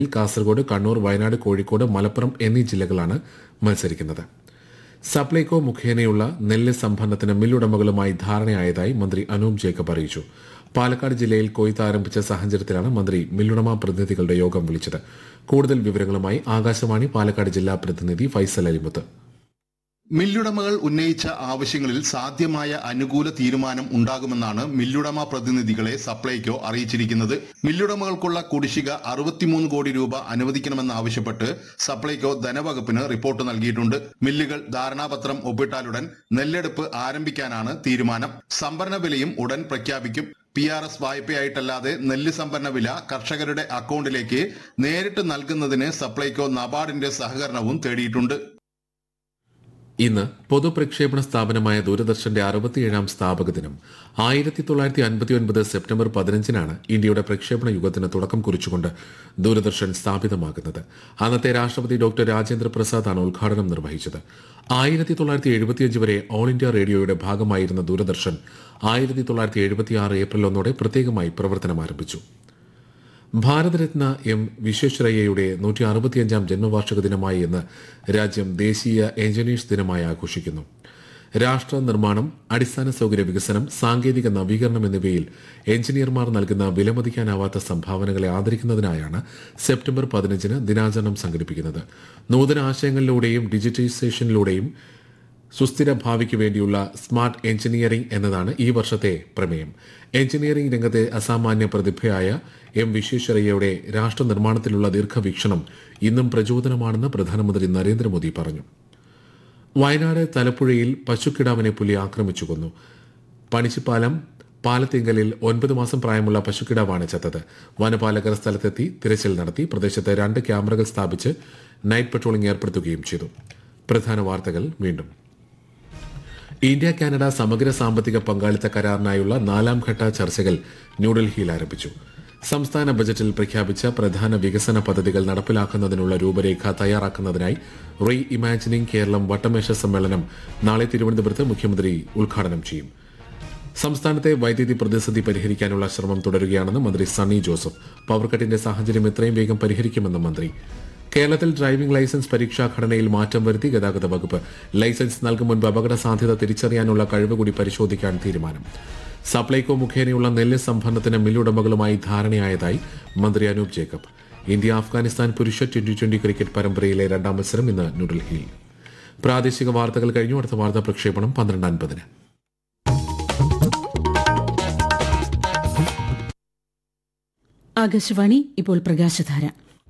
കാസർഗോഡ് കണ്ണൂർ വയനാട് കോഴിക്കോട് മലപ്പുറം എന്നീ ജില്ലകളാണ് മത്സരിക്കുന്നത് സപ്ലൈകോ മുഖേനയുള്ള നെല്ല് സംഭരണത്തിന് മില്ലുടമകളുമായി ധാരണയായതായി മന്ത്രി അനൂപ് ജേക്കബ് അറിയിച്ചു പാലക്കാട് ജില്ലയിൽ കൊയ്ത്ത് ആരംഭിച്ച സാഹചര്യത്തിലാണ് മന്ത്രി മില്ലുടമ പ്രതിനിധികളുടെ യോഗം വിളിച്ചത് കൂടുതൽ വിവരങ്ങളുമായി ആകാശവാണി പാലക്കാട് ജില്ലാ പ്രതിനിധി ഫൈസൽ അലിമുത്ത് മില്ലുടമകൾ ഉന്നയിച്ച ആവശ്യങ്ങളിൽ സാധ്യമായ അനുകൂല തീരുമാനം ഉണ്ടാകുമെന്നാണ് മില്ലുടമ പ്രതിനിധികളെ സപ്ലൈകോ അറിയിച്ചിരിക്കുന്നത് മില്ലുടമകൾക്കുള്ള കുടിശ്ശിക അറുപത്തിമൂന്ന് കോടി രൂപ അനുവദിക്കണമെന്നാവശ്യപ്പെട്ട് സപ്ലൈകോ ധനവകുപ്പിന് റിപ്പോർട്ട് നൽകിയിട്ടുണ്ട് മില്ലുകൾ ധാരണാപത്രം ഒപ്പിട്ടാലുടൻ നെല്ലെടുപ്പ് ആരംഭിക്കാനാണ് തീരുമാനം സംഭരണ വിലയും ഉടൻ പ്രഖ്യാപിക്കും പി ആർ എസ് വായ്പയായിട്ടല്ലാതെ നെല്ല് സംഭരണ വില കർഷകരുടെ അക്കൗണ്ടിലേക്ക് നേരിട്ട് നൽകുന്നതിന് സപ്ലൈകോ നബാർഡിന്റെ സഹകരണവും തേടിയിട്ടുണ്ട് ഇന്ന് പൊതുപ്രക്ഷേപണ സ്ഥാപനമായ ദൂരദർശന്റെ അറുപത്തിയേഴാം സ്ഥാപക ദിനം ആയിരത്തി തൊള്ളായിരത്തി അൻപത്തിയൊൻപത് സെപ്റ്റംബർ പതിനഞ്ചിനാണ് ഇന്ത്യയുടെ പ്രക്ഷേപണ യുഗത്തിന് തുടക്കം കുറിച്ചുകൊണ്ട് ദൂരദർശൻ സ്ഥാപിതമാകുന്നത് അന്നത്തെ രാഷ്ട്രപതി ഡോക്ടർ രാജേന്ദ്ര പ്രസാദാണ് ഉദ്ഘാടനം നിർവഹിച്ചത് ആയിരത്തി തൊള്ളായിരത്തി എഴുപത്തിയഞ്ച് വരെ ഓൾ ഇന്ത്യ റേഡിയോയുടെ ഭാഗമായിരുന്ന ദൂരദർശൻ ആയിരത്തി തൊള്ളായിരത്തി എഴുപത്തിയാറ് ഏപ്രിൽ ഒന്നോടെ പ്രത്യേകമായി പ്രവർത്തനം ആരംഭിച്ചു ഭാരതരത്ന എം വിശ്വേശ്വരയ്യയുടെ നൂറ്റി അറുപത്തിയഞ്ചാം ജന്മവാർഷിക ദിനമായി ഇന്ന് രാജ്യം ദേശീയ എഞ്ചിനീയേഴ്സ് ദിനമായി ആഘോഷിക്കുന്നു രാഷ്ട്ര നിർമ്മാണം അടിസ്ഥാന സൗകര്യ വികസനം സാങ്കേതിക നവീകരണം എന്നിവയിൽ എഞ്ചിനീയർമാർ നൽകുന്ന വിലമതിക്കാനാവാത്ത സംഭാവനകളെ ആദരിക്കുന്നതിനായാണ് സെപ്റ്റംബർ പതിനഞ്ചിന് ദിനാചരണം സംഘടിപ്പിക്കുന്നത് നൂതന ആശയങ്ങളിലൂടെയും ഡിജിറ്റൈസേഷനിലൂടെയും സുസ്ഥിര ഭാവിക്ക് വേണ്ടിയുള്ള സ്മാർട്ട് എഞ്ചിനീയറിംഗ് എന്നതാണ് ഈ വർഷത്തെ പ്രമേയം എഞ്ചിനീയറിംഗ് രംഗത്തെ അസാമാന്യ പ്രതിഭയായ എം വിശ്വേശ്വരയ്യയുടെ രാഷ്ട്ര നിർമ്മാണത്തിലുള്ള ദീർഘവീക്ഷണം ഇന്നും പ്രചോദനമാണെന്ന് പ്രധാനമന്ത്രി നരേന്ദ്രമോദി പറഞ്ഞു വയനാട് തലപ്പുഴയിൽ പശുക്കിടാവിനെ പുലി ആക്രമിച്ചു കൊന്നു പണിച്ചിപ്പാലം പാലത്തിങ്കലിൽ ഒൻപത് മാസം പ്രായമുള്ള പശുക്കിടാവാണ് ചത്തത് വനപാലകർ സ്ഥലത്തെത്തി തിരച്ചിൽ നടത്തി പ്രദേശത്ത് രണ്ട് ക്യാമറകൾ സ്ഥാപിച്ച് നൈറ്റ് പട്രോളിംഗ് ഏർപ്പെടുത്തുകയും ചെയ്തു പ്രധാന വാർത്തകൾ വീണ്ടും ഇന്ത്യ കാനഡ സമഗ്ര സാമ്പത്തിക പങ്കാളിത്ത കരാറിനായുള്ള നാലാം ഘട്ട ചർച്ചകൾ ന്യൂഡൽഹിയിൽ ആരംഭിച്ചു സംസ്ഥാന ബജറ്റിൽ പ്രഖ്യാപിച്ച പ്രധാന വികസന പദ്ധതികൾ നടപ്പിലാക്കുന്നതിനുള്ള രൂപരേഖ തയ്യാറാക്കുന്നതിനായി റീ ഇമാജിനിംഗ് കേരളം വട്ടമേശ സമ്മേളനം നാളെ തിരുവനന്തപുരത്ത് മുഖ്യമന്ത്രി ഉദ്ഘാടനം ചെയ്യും സംസ്ഥാനത്തെ വൈദ്യുതി പ്രതിസന്ധി പരിഹരിക്കാനുള്ള ശ്രമം തുടരുകയാണെന്ന് മന്ത്രി സണ്ണി ജോസഫ് പവർ കട്ടിന്റെ സാഹചര്യം എത്രയും വേഗം പരിഹരിക്കുമെന്ന് മന്ത്രി കേരളത്തിൽ ഡ്രൈവിംഗ് ലൈസൻസ് പരീക്ഷാ ഘടനയിൽ മാറ്റം വരുത്തി ഗതാഗത വകുപ്പ് ലൈസൻസ് നൽകും മുൻപ് അപകട സാധ്യത തിരിച്ചറിയാനുള്ള കഴിവ് കൂടി പരിശോധിക്കാൻ തീരുമാനം സപ്ലൈകോ മുഖേനയുള്ള നെല്ല് സംഭരണത്തിന് മില്ലുടമകളുമായി ധാരണയായതായി മന്ത്രി അനൂപ് ജേക്കബ് ഇന്ത്യ അഫ്ഗാനിസ്ഥാൻ പുരുഷ ട്വന്റി ട്വന്റി ക്രിക്കറ്റ് പരമ്പരയിലെ രണ്ടാം മത്സരം ഇന്ന് ന്യൂഡൽഹിയിൽ പ്രാദേശിക വാർത്തകൾ കഴിഞ്ഞു അടുത്ത വാർത്താ പ്രക്ഷേപണം പന്ത്രണ്ട് അൻപതിന് ആകാശവാണി ഇപ്പോൾ പ്രകാശധാര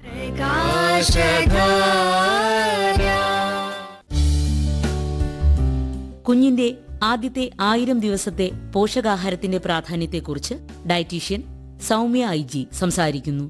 കുഞ്ഞിന്റെ ആദ്യത്തെ ആയിരം ദിവസത്തെ പോഷകാഹാരത്തിന്റെ പ്രാധാന്യത്തെക്കുറിച്ച് ഡയറ്റീഷ്യൻ സൗമ്യ ഐ ജി സംസാരിക്കുന്നു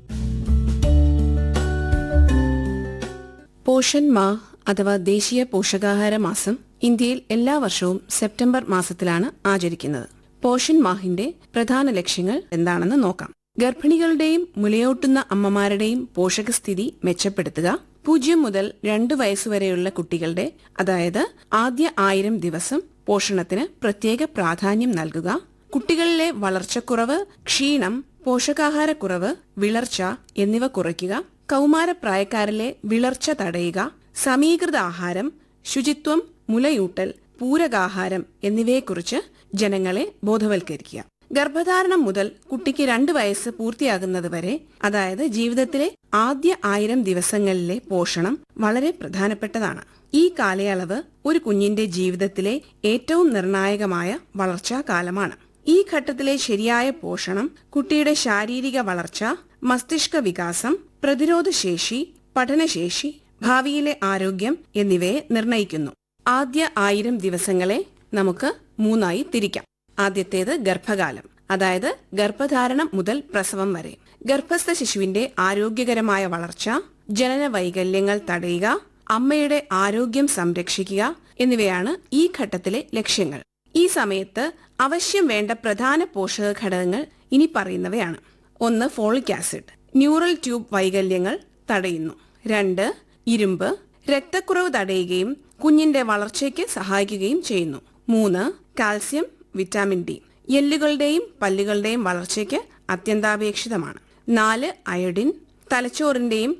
പോഷൻ മാ അഥവാ ദേശീയ പോഷകാഹാര മാസം ഇന്ത്യയിൽ എല്ലാ വർഷവും സെപ്റ്റംബർ മാസത്തിലാണ് ആചരിക്കുന്നത് പോഷൻ മാഹിന്റെ പ്രധാന ലക്ഷ്യങ്ങൾ എന്താണെന്ന് നോക്കാം ഗർഭിണികളുടെയും മുലയൂട്ടുന്ന അമ്മമാരുടെയും പോഷകസ്ഥിതി മെച്ചപ്പെടുത്തുക പൂജ്യം മുതൽ രണ്ട് വയസ്സുവരെയുള്ള കുട്ടികളുടെ അതായത് ആദ്യ ആയിരം ദിവസം പോഷണത്തിന് പ്രത്യേക പ്രാധാന്യം നൽകുക കുട്ടികളിലെ വളർച്ചക്കുറവ് ക്ഷീണം പോഷകാഹാരക്കുറവ് വിളർച്ച എന്നിവ കുറയ്ക്കുക കൗമാരപ്രായക്കാരിലെ വിളർച്ച തടയുക സമീകൃത ആഹാരം ശുചിത്വം മുലയൂട്ടൽ പൂരകാഹാരം എന്നിവയെക്കുറിച്ച് ജനങ്ങളെ ബോധവൽക്കരിക്കുക ഗർഭധാരണം മുതൽ കുട്ടിക്ക് രണ്ട് വയസ്സ് പൂർത്തിയാകുന്നത് വരെ അതായത് ജീവിതത്തിലെ ആദ്യ ആയിരം ദിവസങ്ങളിലെ പോഷണം വളരെ പ്രധാനപ്പെട്ടതാണ് ഈ കാലയളവ് ഒരു കുഞ്ഞിന്റെ ജീവിതത്തിലെ ഏറ്റവും നിർണായകമായ വളർച്ചാ കാലമാണ് ഈ ഘട്ടത്തിലെ ശരിയായ പോഷണം കുട്ടിയുടെ ശാരീരിക വളർച്ച മസ്തിഷ്ക വികാസം പ്രതിരോധശേഷി പഠനശേഷി ഭാവിയിലെ ആരോഗ്യം എന്നിവയെ നിർണയിക്കുന്നു ആദ്യ ആയിരം ദിവസങ്ങളെ നമുക്ക് മൂന്നായി തിരിക്കാം ആദ്യത്തേത് ഗർഭകാലം അതായത് ഗർഭധാരണം മുതൽ പ്രസവം വരെ ഗർഭസ്ഥ ശിശുവിന്റെ ആരോഗ്യകരമായ വളർച്ച ജനന വൈകല്യങ്ങൾ തടയുക അമ്മയുടെ ആരോഗ്യം സംരക്ഷിക്കുക എന്നിവയാണ് ഈ ഘട്ടത്തിലെ ലക്ഷ്യങ്ങൾ ഈ സമയത്ത് അവശ്യം വേണ്ട പ്രധാന പോഷക ഘടകങ്ങൾ ഇനി പറയുന്നവയാണ് ഒന്ന് ഫോളിക് ആസിഡ് ന്യൂറൽ ട്യൂബ് വൈകല്യങ്ങൾ തടയുന്നു രണ്ട് ഇരുമ്പ് രക്തക്കുറവ് തടയുകയും കുഞ്ഞിന്റെ വളർച്ചയ്ക്ക് സഹായിക്കുകയും ചെയ്യുന്നു മൂന്ന് കാൽസ്യം വിറ്റാമിൻ ഡി എല്ലുകളുടെയും പല്ലുകളുടെയും വളർച്ചയ്ക്ക് അത്യന്താപേക്ഷിതമാണ് നാല് അയഡിൻ തലച്ചോറിന്റെയും